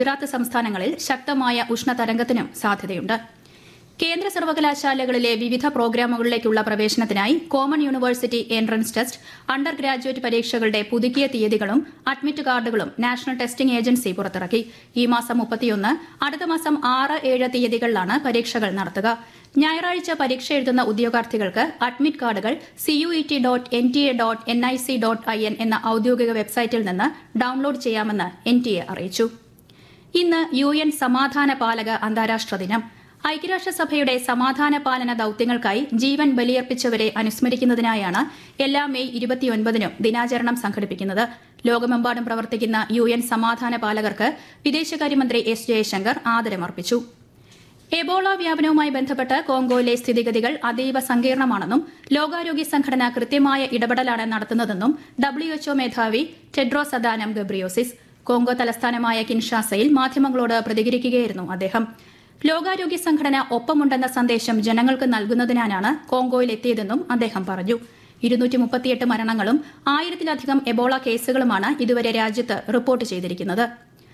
ഗുജറാത്ത് സംസ്ഥാനങ്ങളിൽ ശക്തമായ ഉഷ്ണതരംഗത്തിനും സാധ്യതയുണ്ട് കേന്ദ്ര സർവകലാശാലകളിലെ വിവിധ പ്രോഗ്രാമുകളിലേക്കുള്ള പ്രവേശനത്തിനായി common university entrance test undergraduate പരീക്ഷകളുടെ പുതുക്കിയ തീയതികളും അഡ്മിറ്റ് കാർഡുകളും നാഷണൽ ടെസ്റ്റിംഗ് ഏജൻസി പുറത്തിറക്കി ഈ മാസം മുപ്പത്തിയൊന്ന് അടുത്ത മാസം ആറ് ഏഴ് തീയതികളിലാണ് പരീക്ഷകൾ നടത്തുക ഞായറാഴ്ച പരീക്ഷ എഴുതുന്ന ഉദ്യോഗാർത്ഥികൾക്ക് അഡ്മിറ്റ് കാർഡുകൾ C U E T dot N T A dot N I C dot I N എന്ന ഔദ്യോഗിക വെബ്സൈറ്റിൽ നിന്ന് ഡൌൺലോഡ് ചെയ്യാമെന്ന് എൻ ടി എ അറിയിച്ചു ഇന്ന് യു എൻ സമാധാന പാലക അന്താരാഷ്ട്ര ദിനം ഐക്യരാഷ്ട്രസഭയുടെ സമാധാന പാലന ദൌത്യങ്ങൾക്കായി ജീവൻ ബലിയർപ്പിച്ചവരെ അനുസ്മരിക്കുന്നതിനായാണ് എല്ലാ മെയ് ഇരുപത്തിയൊൻപതിനും ദിനാചരണം സംഘടിപ്പിക്കുന്നത് ലോകമെമ്പാടും പ്രവർത്തിക്കുന്ന യു എൻ സമാധാന പാലകർക്ക് വിദേശകാര്യമന്ത്രി എസ് ജയശങ്കർ ആദരമർപ്പിച്ചു എബോള വ്യാപനവുമായി ബന്ധപ്പെട്ട് കോങ്കോയിലെ സ്ഥിതിഗതികൾ അതീവ സങ്കീർണമാണെന്നും ലോകാരോഗ്യ സംഘടന കൃത്യമായ ഇടപെടലാണ് നടത്തുന്നതെന്നും ഡബ്ല്യുഎച്ച്ഒ മേധാവി ടെഡ്രോസ് അദാനം ഗബ്രിയോസിസ് കോങ്കോ തലസ്ഥാനമായ കിൻഷാസയിൽ മാധ്യമങ്ങളോട് പ്രതികരിക്കുകയായിരുന്നു അദ്ദേഹം ലോകാരോഗ്യ സംഘടന ഒപ്പമുണ്ടെന്ന സന്ദേശം ജനങ്ങൾക്ക് നൽകുന്നതിനാണ് കോങ്കോയിൽ എത്തിയതെന്നും അദ്ദേഹം പറഞ്ഞു ഇരുന്നൂറ്റി മുപ്പത്തിയെട്ട് മരണങ്ങളും ആയിരത്തിലധികം എബോള കേസുകളുമാണ് ഇതുവരെ രാജ്യത്ത് റിപ്പോർട്ട് ചെയ്തിരിക്കുന്നത്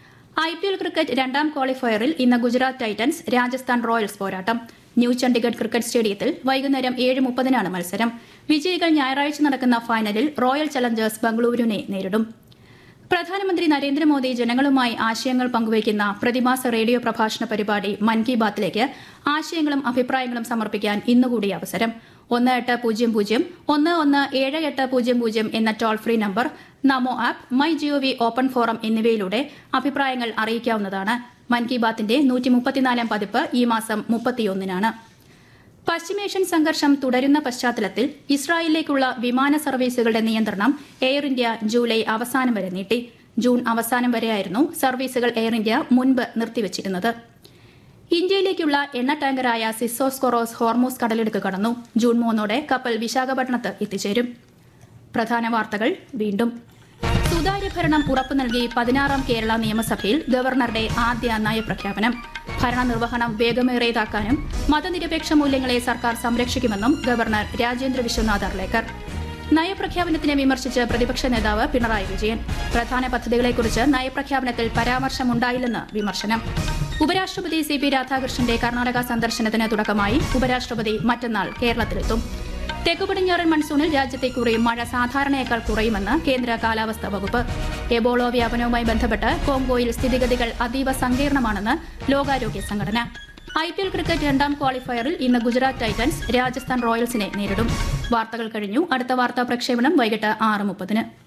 ഐ പി എൽ ക്രിക്കറ്റ് രണ്ടാം ക്വാളിഫയറിൽ ഇന്ന് ഗുജറാത്ത് ടൈറ്റൻസ് രാജസ്ഥാൻ റോയൽസ് പോരാട്ടം ന്യൂ ചണ്ഡിഗഡ് ക്രിക്കറ്റ് സ്റ്റേഡിയത്തിൽ വൈകുന്നേരം ഏഴ് മുപ്പതിനാണ് മത്സരം വിജയികൾ ഞായറാഴ്ച നടക്കുന്ന ഫൈനലിൽ റോയൽ ചലഞ്ചേഴ്സ് ബംഗളൂരുവിനെ നേരിടും പ്രധാനമന്ത്രി നരേന്ദ്രമോദി ജനങ്ങളുമായി ആശയങ്ങൾ പങ്കുവയ്ക്കുന്ന പ്രതിമാസ റേഡിയോ പ്രഭാഷണ പരിപാടി മൻ കി ബാത്തിലേക്ക് ആശയങ്ങളും അഭിപ്രായങ്ങളും സമർപ്പിക്കാൻ ഇന്നുകൂടി അവസരം ഒന്ന് എട്ട് പൂജ്യം പൂജ്യം ഒന്ന് ഒന്ന് ഏഴ് എട്ട് പൂജ്യം പൂജ്യം എന്ന toll free number NaMo app my G O V open forum എന്നിവയിലൂടെ അഭിപ്രായങ്ങൾ അറിയിക്കാവുന്നതാണ് മൻ കി ബാത്തിന്റെ നൂറ്റി മുപ്പത്തിനാലാം പതിപ്പ് ഈ മാസം മുപ്പത്തിയൊന്നിനാണ് പശ്ചിമേഷ്യൻ സംഘർഷം തുടരുന്ന പശ്ചാത്തലത്തിൽ ഇസ്രായേലിലേക്കുള്ള വിമാന സർവീസുകളുടെ നിയന്ത്രണം എയർ ഇന്ത്യ ജൂലൈ അവസാനം വരെ നീട്ടി ജൂൺ അവസാനം വരെയായിരുന്നു സർവീസുകൾ എയർ ഇന്ത്യ മുൻപ് നിർത്തിവച്ചിരുന്നത് ഇന്ത്യയിലേക്കുള്ള എണ്ണ ടാങ്കറായ സിസോസ് കൊറോസ് ഹോർമൂസ് കടലിടുക്ക് കടന്നു ജൂൺ മൂന്നോടെ കപ്പൽ വിശാഖപട്ടണത്ത് എത്തിച്ചേരും പ്രധാന വാർത്തകൾ വീണ്ടും സുതാര്യ ഭരണം ഉറപ്പു നൽകി പതിനാറാം കേരള നിയമസഭയിൽ ഗവർണറുടെ ആദ്യ നയപ്രഖ്യാപനം ഭരണനിർവഹണം വേഗമേറിയതാക്കാനും മതനിരപേക്ഷ മൂല്യങ്ങളെ സർക്കാർ സംരക്ഷിക്കുമെന്നും ഗവർണർ രാജേന്ദ്ര വിശ്വനാഥ് അർലേക്കർ നയപ്രഖ്യാപനത്തിനെ വിമർശിച്ച് പ്രതിപക്ഷ നേതാവ് പിണറായി വിജയൻ പ്രധാന പദ്ധതികളെക്കുറിച്ച് നയപ്രഖ്യാപനത്തിൽ പരാമർശമുണ്ടായില്ലെന്ന് വിമർശനം ഉപരാഷ്ട്രപതി സി പി രാധാകൃഷ്ണന്റെ കർണാടക സന്ദർശനത്തിന് തുടക്കമായി ഉപരാഷ്ട്രപതി മറ്റന്നാൾ കേരളത്തിലെത്തും തെക്കു പടിഞ്ഞാറൻ മൺസൂണിൽ രാജ്യത്തെ കുറി മഴ സാധാരണയേക്കാൾ കുറയുമെന്ന് കേന്ദ്ര കാലാവസ്ഥാ വകുപ്പ് എബോളോ വ്യാപനവുമായി ബന്ധപ്പെട്ട് കോങ്കോയിൽ സ്ഥിതിഗതികൾ അതീവ സങ്കീർണമാണെന്ന് ലോകാരോഗ്യ സംഘടന ഐ പി എൽ ക്രിക്കറ്റ് രണ്ടാം ക്വാളിഫയറിൽ ഇന്ന് ഗുജറാത്ത് ടൈറ്റൻസ് രാജസ്ഥാൻ റോയൽസിനെ നേരിടും വാർത്തകൾ കഴിഞ്ഞു അടുത്ത വാർത്താ പ്രക്ഷേപണം വൈകിട്ട് ആറ് മുപ്പതിന്